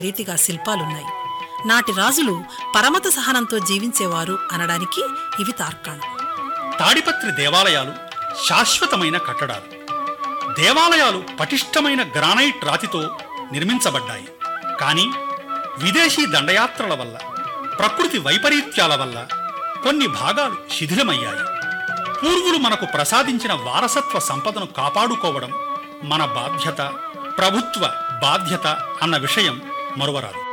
రీతిగా శిల్పాలున్నాయి నాటి రాజులు పరమత సహనంతో జీవించేవారు అనడానికి ఇవి తార్కాణం తాడిపత్రి దేవాలయాలు శాశ్వతమైన కట్టడాలు దేవాలయాలు పటిష్టమైన గ్రానైట్ రాతితో నిర్మించబడ్డాయి కానీ విదేశీ దండయాత్రల వల్ల ప్రకృతి వైపరీత్యాల వల్ల కొన్ని భాగాలు శిథిలమయ్యాయి పూర్వులు మనకు ప్రసాదించిన వారసత్వ సంపదను కాపాడుకోవడం మన బాధ్యత ప్రభుత్వ బాధ్యత అన్న విషయం మరువరాదు